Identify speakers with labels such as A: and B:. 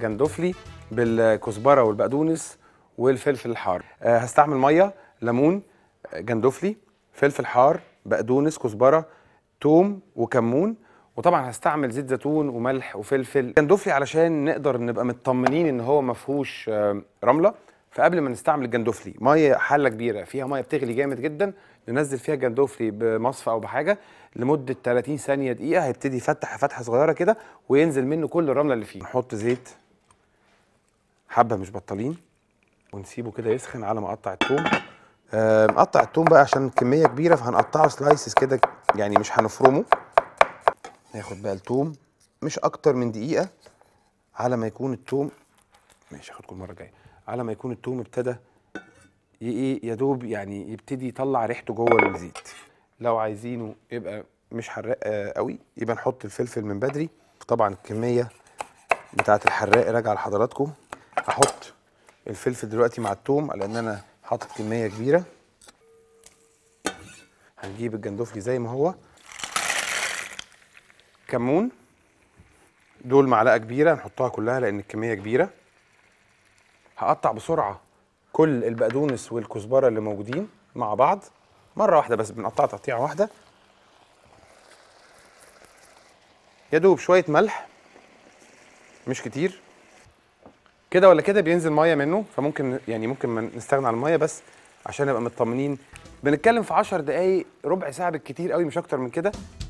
A: جندفلي بالكزبره والبقدونس والفلفل الحار آه، هستعمل ميه ليمون آه، جندفلي فلفل حار بقدونس كزبره توم وكمون وطبعا هستعمل زيت زيتون وملح وفلفل جندفلي علشان نقدر نبقى مطمنين ان هو ما فيهوش آه، رمله فقبل ما نستعمل الجندفلي ميه حله كبيره فيها ميه بتغلي جامد جدا ننزل فيها الجندفلي بمصفى او بحاجه لمده 30 ثانيه دقيقه هيبتدي يفتح فتحه صغيره كده وينزل منه كل الرمله اللي فيه نحط زيت حبه مش بطالين ونسيبه كده يسخن على ما اقطع الثوم آه، مقطع الثوم بقى عشان كميه كبيره فهنقطعه سلايسز كده يعني مش هنفرمه ناخد بقى الثوم مش اكتر من دقيقه على ما يكون الثوم ماشي هاخدكم المره الجايه على ما يكون الثوم ابتدى ي- ايه يا دوب يعني يبتدي يطلع ريحته جوه الزيت لو عايزينه يبقى مش حراق آه، قوي يبقى نحط الفلفل من بدري طبعا الكميه بتاعه الحراق راجعه لحضراتكم هحط الفلفل دلوقتي مع الثوم لان انا حاطط كميه كبيره هنجيب الجندفلي زي ما هو كمون دول معلقه كبيره نحطها كلها لان الكميه كبيره هقطع بسرعه كل البقدونس والكزبره اللي موجودين مع بعض مره واحده بس بنقطعها تقطيعه واحده يا دوب شويه ملح مش كتير كده ولا كده بينزل ميه منه فممكن يعني ممكن ما نستغنى عن الميه بس عشان نبقى مطمنين بنتكلم في 10 دقايق ربع ساعه بالكتير قوي مش اكتر من كده